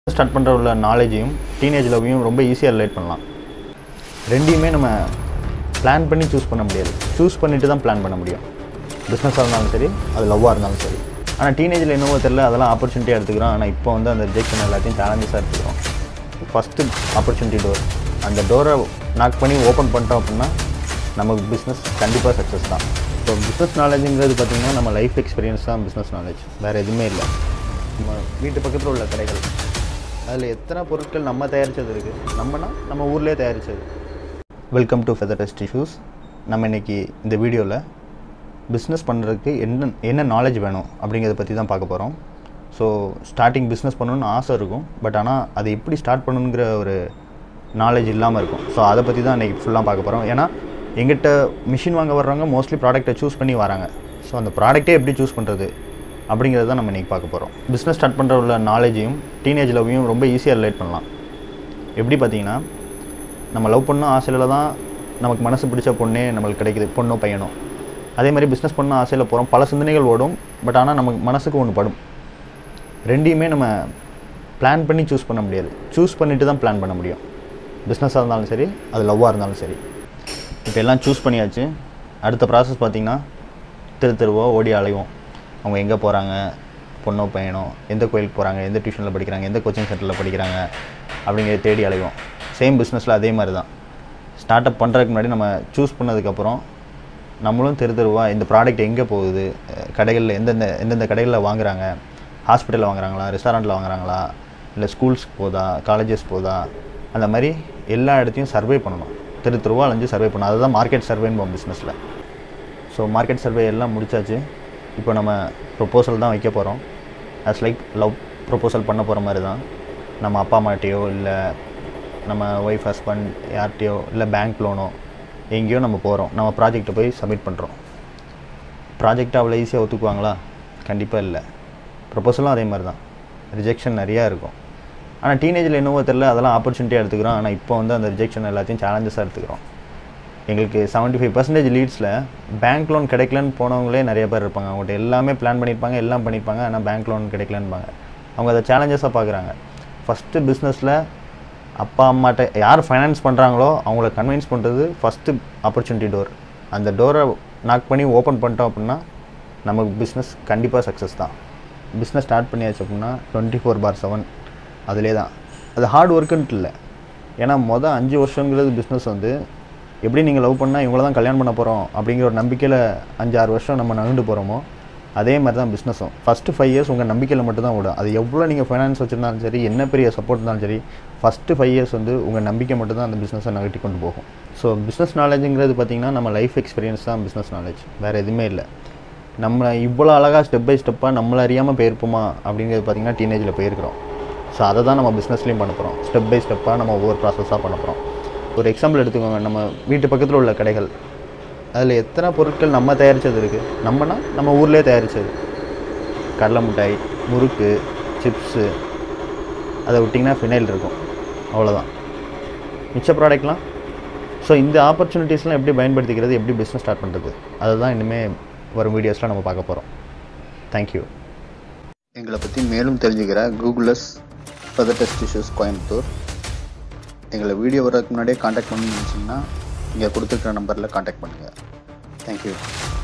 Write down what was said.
start பண்ணுற உள்ள நாலேஜையும் teenage லவ்வையும் ரொம்ப ஈஸியாக ரிலேட் பண்ணலாம் ரெண்டையுமே நம்ம பிளான் பண்ணி சூஸ் பண்ண முடியாது சூஸ் பண்ணிட்டு தான் பிளான் பண்ண முடியும் பிஸ்னஸாக இருந்தாலும் சரி அது லவ்வாக இருந்தாலும் சரி ஆனால் டீனேஜில் என்னவோ தெரியல அதெல்லாம் ஆப்பர்ச்சுனிட்டியாக எடுத்துக்கிறோம் ஆனால் இப்போ வந்து அந்த ரிஜெக்ஷன் எல்லாத்தையும் சேலஞ்சஸாக எடுத்துக்கிறோம் ஃபஸ்ட்டு ஆப்பர்ச்சுனிட்டி டோர் அந்த டோரை நாக் பண்ணி ஓப்பன் பண்ணிட்டோம் அப்படின்னா நமக்கு பிஸ்னஸ் கண்டிப்பாக சக்ஸஸ் தான் ஸோ பிஸ்னஸ் நாலேஜுங்கிறது பார்த்திங்கன்னா நம்ம லைஃப் எக்ஸ்பீரியன்ஸ் தான் பிஸ்னஸ் நாலேஜ் வேறு எதுவுமே இல்லை நம்ம வீட்டு பக்கத்தில் உள்ள கடைகள் அதில் எத்தனை பொருட்கள் நம்ம தயாரித்தது இருக்குது நம்மனா நம்ம ஊர்லேயே தயாரித்தது welcome to Feather Test Issues நம்ம இன்றைக்கி இந்த வீடியோவில் பிஸ்னஸ் பண்ணுறதுக்கு என்ன என்ன நாலேஜ் வேணும் அப்படிங்கிறத பற்றி தான் பார்க்க போகிறோம் ஸோ ஸ்டார்டிங் பிஸ்னஸ் பண்ணணும்னு ஆசை இருக்கும் பட் ஆனால் அதை எப்படி ஸ்டார்ட் பண்ணணுங்கிற ஒரு நாலேஜ் இல்லாமல் இருக்கும் ஸோ அதை பற்றி தான் இன்றைக்கி ஃபுல்லாக பார்க்க போகிறோம் ஏன்னா எங்கிட்ட மிஷின் வாங்க வர்றவங்க மோஸ்ட்லி ப்ராடக்ட்டை சூஸ் பண்ணி வராங்க ஸோ அந்த ப்ராடக்ட்டே எப்படி சூஸ் பண்ணுறது அப்படிங்கிறத தான் நம்ம இன்றைக்கி பார்க்க போகிறோம் பிஸ்னஸ் ஸ்டார்ட் பண்ணுற உள்ள நாலேஜையும் டீனேஜ் லவ்வையும் ரொம்ப ஈஸியாக ரிலேட் பண்ணலாம் எப்படி பார்த்தீங்கன்னா நம்ம லவ் பண்ண ஆசையில் தான் நமக்கு மனசு பிடிச்ச பொண்ணே நம்மளுக்கு கிடைக்குது பொண்ணோ பையனோ அதே மாதிரி பிஸ்னஸ் பண்ண ஆசையில் போகிறோம் பல சிந்தனைகள் ஓடும் பட் ஆனால் நமக்கு மனசுக்கு ஒன்று படும் ரெண்டையுமே நம்ம பிளான் பண்ணி சூஸ் பண்ண முடியாது சூஸ் பண்ணிட்டு தான் பிளான் பண்ண முடியும் பிஸ்னஸாக இருந்தாலும் சரி அது லவ்வாக இருந்தாலும் சரி இப்போ எல்லாம் சூஸ் பண்ணியாச்சு அடுத்த ப்ராசஸ் பார்த்திங்கன்னா தெரு தெருவோ ஓடி அலைவோம் அவங்க எங்கே போகிறாங்க பொண்ணோ பையனோ எந்த கோயிலுக்கு போகிறாங்க எந்த டியூஷனில் படிக்கிறாங்க எந்த கோச்சிங் சென்டரில் படிக்கிறாங்க அப்படிங்கிறத தேடி அலைவோம் சேம் பிஸ்னஸில் அதே மாதிரி தான் ஸ்டார்ட் அப் பண்ணுறதுக்கு முன்னாடி நம்ம சூஸ் பண்ணதுக்கப்புறம் நம்மளும் தெரு தெருவாக இந்த ப்ராடக்ட் எங்கே போகுது அஹ் கடைகளில் எந்தெந்த எந்தெந்த கடைகளில் வாங்குறாங்க ஹாஸ்பிட்டலில் வாங்குறாங்களா ரெஸ்டாரண்ட்டில் வாங்குறாங்களா இல்லை ஸ்கூல்ஸ்க்கு போதா காலேஜஸ் போதா அந்த மாதிரி எல்லா இடத்தையும் சர்வே பண்ணணும் தெரு தெருவாக அலைஞ்சு சர்வே பண்ணணும் அதுதான் மார்க்கெட் சர்வேன்னு பிஸ்னஸில் ஸோ மார்க்கெட் சர்வே எல்லாம் முடிச்சாச்சு இப்போ நம்ம ப்ரொப்போசல் தான் வைக்க போகிறோம் ஆஸ் லைக் லவ் ப்ரொப்போசல் பண்ண போகிற மாதிரி தான் நம்ம அப்பா அம்மாட்டையோ இல்லை நம்ம ஒய்ஃப் ஹஸ்பண்ட் யார்கிட்டையோ இல்லை பேங்க் லோனோ எங்கேயோ நம்ம போகிறோம் நம்ம ப்ராஜெக்ட்டை போய் சப்மிட் பண்ணுறோம் ப்ராஜெக்ட் அவ்வளோ ஈஸியாக ஒத்துக்குவாங்களா கண்டிப்பாக இல்லை ப்ரொப்போசலும் அதே மாதிரி தான் ரிஜெக்ஷன் நிறையா இருக்கும் ஆனால் டீனேஜில் என்னவோ தெரில அதெல்லாம் ஆப்பர்ச்சுனிட்டியாக எடுத்துக்கிறோம் ஆனால் இப்போ வந்து அந்த ரிஜெக்ஷன் எல்லாத்தையும் சேலஞ்சஸாக எடுத்துக்கிறோம் எங்களுக்கு செவன்ட்டி ஃபைவ் பர்சன்டேஜ் லீட்ஸில் பேங்க் லோன் கிடைக்கலன்னு போனவங்களே நிறைய பேர் இருப்பாங்க அவங்கள்ட்ட எல்லாமே பிளான் பண்ணியிருப்பாங்க எல்லாம் பண்ணியிருப்பாங்க ஆனால் பேங்க் லோன் கிடைக்கலன்பாங்க அவங்க அதை சேலஞ்சஸாக பார்க்குறாங்க ஃபஸ்ட்டு பிஸ்னஸில் அப்பா அம்மாட்ட யார் ஃபைனான்ஸ் பண்ணுறாங்களோ அவங்கள கன்வின்ஸ் பண்ணுறது ஃபஸ்ட்டு ஆப்பர்ச்சுனிட்டி டோர் அந்த டோரை நாக் பண்ணி ஓப்பன் பண்ணிட்டோம் அப்படின்னா நமக்கு பிஸ்னஸ் கண்டிப்பாக சக்ஸஸ் தான் பிஸ்னஸ் ஸ்டார்ட் பண்ணியாச்சு அப்படின்னா டுவெண்ட்டி ஃபோர் பார் செவன் அதிலே தான் அது ஹார்ட் ஒர்க்குன்ட்டு இல்லை ஏன்னா மொதல் அஞ்சு வருஷங்கிறது பிஸ்னஸ் வந்து எப்படி நீங்கள் லவ் பண்ணால் இவங்கள தான் கல்யாணம் பண்ண போகிறோம் அப்படிங்கிற ஒரு நம்பிக்கையில் அஞ்சு ஆறு வருஷம் நம்ம நகண்டு போகிறோமோ அதே மாதிரி தான் பிஸ்னஸும் ஃபஸ்ட்டு ஃபைவ் இயர்ஸ் உங்கள் நம்பிக்கையில் மட்டும் தான் ஓடும் அது எவ்வளோ நீங்கள் ஃபைனான்ஸ் வச்சுருந்தாலும் சரி என்ன பெரிய சப்போர்ட் இருந்தாலும் சரி ஃபஸ்ட்டு ஃபைவ் இயர்ஸ் வந்து உங்கள் நம்பிக்கை மட்டும் தான் அந்த பிஸ்னஸை நகட்டி கொண்டு போகும் ஸோ பிஸ்னஸ் நாலேஜுங்கிறது பார்த்திங்கன்னா நம்ம லைஃப் எக்ஸ்பீரியன்ஸ் தான் பிஸ்னஸ் நாலேஜ் வேறு எதுவுமே இல்லை நம்ம இவ்வளோ அழகாக ஸ்டெப் பை ஸ்டெப்பாக நம்மள அறியாமல் போயிருப்போமா அப்படிங்கிறது பார்த்திங்கன்னா டீனேஜில் போயிருக்கிறோம் ஸோ அதை தான் நம்ம பிஸ்னஸ்லேயும் பண்ண போகிறோம் ஸ்டெப் பை ஸ்டெப்பாக நம்ம ஒவ்வொரு ப்ராசஸாக பண்ண போகிறோம் ஒரு எக்ஸாம்பிள் எடுத்துக்கோங்க நம்ம வீட்டு பக்கத்தில் உள்ள கடைகள் அதில் எத்தனை பொருட்கள் நம்ம தயாரித்தது இருக்குது நம்மனா நம்ம ஊர்லேயே தயாரித்தது கடலை மிட்டாய் முறுக்கு சிப்ஸு அதை விட்டிங்கன்னா ஃபினைல் இருக்கும் அவ்வளோதான் மிச்ச ப்ராடக்ட்லாம் ஸோ இந்த ஆப்பர்ச்சுனிட்டிஸ்லாம் எப்படி பயன்படுத்திக்கிறது எப்படி பிஸ்னஸ் ஸ்டார்ட் பண்ணுறது அதை தான் இனிமேல் வரும் வீடியோஸில் நம்ம பார்க்க போகிறோம் தேங்க்யூ எங்களை பற்றி மேலும் தெரிஞ்சுக்கிற கூகுளஸ் ஃபெதர் டெஸ்ட் இஷ்யூஸ் கோயம்புத்தூர் எங்களை வீடியோ வர்றதுக்கு முன்னாடியே காண்டாக்ட் பண்ணணும்னு நினச்சிங்கன்னா இங்கே கொடுத்துருக்குற நம்பரில் காண்டாக்ட் பண்ணுங்கள் தேங்க்யூ